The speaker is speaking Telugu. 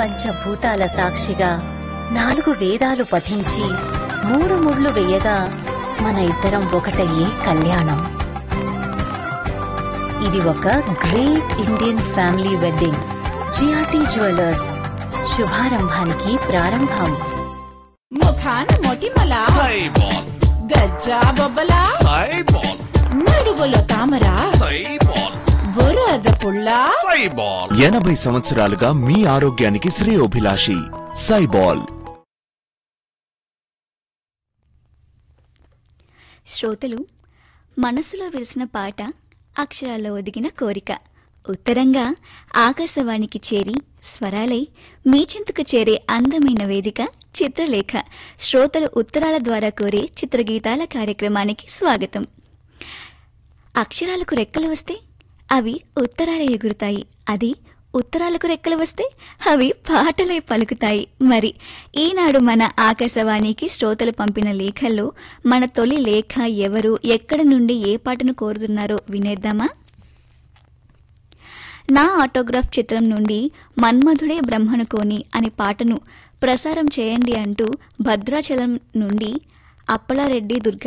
పంచభూతాల సాక్షిగా నాలుగు వేదాలు పఠించి మూడు ముళ్ళు వేయగా మన ఇద్దరం ఒకటయ్యే కళ్యాణం ఇది ఒక great Indian family wedding GRT jewellers శుభారంభానికి ప్రారంభం ముఖాన మొటిమల సైబాల్ గజ్జా బొబ్బల సైబాల్ నడువులో తామర సైబాల్ బురద పుల్ల సైబాల్ ఎనభై సంవత్సరాలుగా మీ ఆరోగ్యానికి శ్రేయోభిలాషి సైబాల్ శ్రోతలు మనసులో విరిసిన పాట అక్షరాల్లో ఒదిగిన కోరిక ఉత్తరంగా ఆకాశవాణికి చేరి స్వరాలై మీ చెంతకు చేరే అందమైన వేదిక చిత్రలేఖ శ్రోతలు ఉత్తరాల ద్వారా కోరే చిత్రగీతాల కార్యక్రమానికి స్వాగతం అక్షరాలకు రెక్కలు వస్తే అవి ఉత్తరాలే ఎగురుతాయి అది ఉత్తరాలకు రెక్కలు వస్తే అవి పాటలై పలుకుతాయి మరి ఈనాడు మన ఆకాశవాణికి శ్రోతలు పంపిన లేఖల్లో మన తొలి లేఖ ఎవరు ఎక్కడి నుండి ఏ పాటను కోరుతున్నారో వినేద్దామా నా ఆటోగ్రాఫ్ చిత్రం నుండి మన్మధుడే బ్రహ్మను కోని అనే పాటను ప్రసారం చేయండి అంటూ భద్రాచలం నుండి అప్పలారెడ్డి దుర్గా